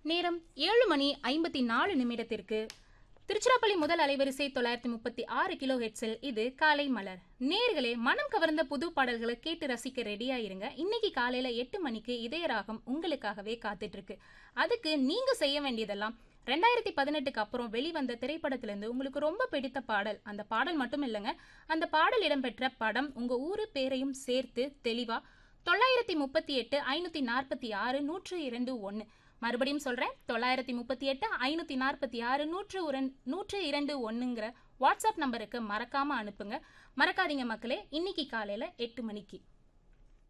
நேரம் ஏழு மணி ஐம்பத்தி நாலு நிமிடத்திற்கு திருச்சிராப்பள்ளி முதல் அலைவரிசை தொள்ளாயிரத்தி முப்பத்தி ஆறு கிலோ ஹெட்ஸில் இது காலை மலர் நேர்களே மனம் கவர்ந்த புது பாடல்களை கேட்டு ரசிக்க ரெடியா இருங்க இன்னைக்கு காலையில எட்டு மணிக்கு இதயராகம் உங்களுக்காகவே காத்துட்டு இருக்கு அதுக்கு நீங்க செய்ய வேண்டியதெல்லாம் ரெண்டாயிரத்தி பதினெட்டுக்கு அப்புறம் வெளிவந்த திரைப்படத்திலிருந்து உங்களுக்கு ரொம்ப பிடித்த பாடல் அந்த பாடல் மட்டும் இல்லைங்க அந்த பாடல் இடம்பெற்ற படம் உங்க ஊரு பேரையும் சேர்த்து தெளிவா தொள்ளாயிரத்தி முப்பத்தி எட்டு ஐநூத்தி நாற்பத்தி ஆறு நூற்று இரண்டு ஒன்று மறுபடியும் சொல்றேன் தொள்ளாயிரத்தி முப்பத்தி எட்டு ஐநூத்தி நாற்பத்தி ஆறு நூற்று உரன் நூற்று இரண்டு ஒன்றுங்கிற வாட்ஸ்அப் நம்பருக்கு மறக்காம அனுப்புங்க மறக்காதீங்க மக்களே இன்னைக்கு காலையில எட்டு மணிக்கு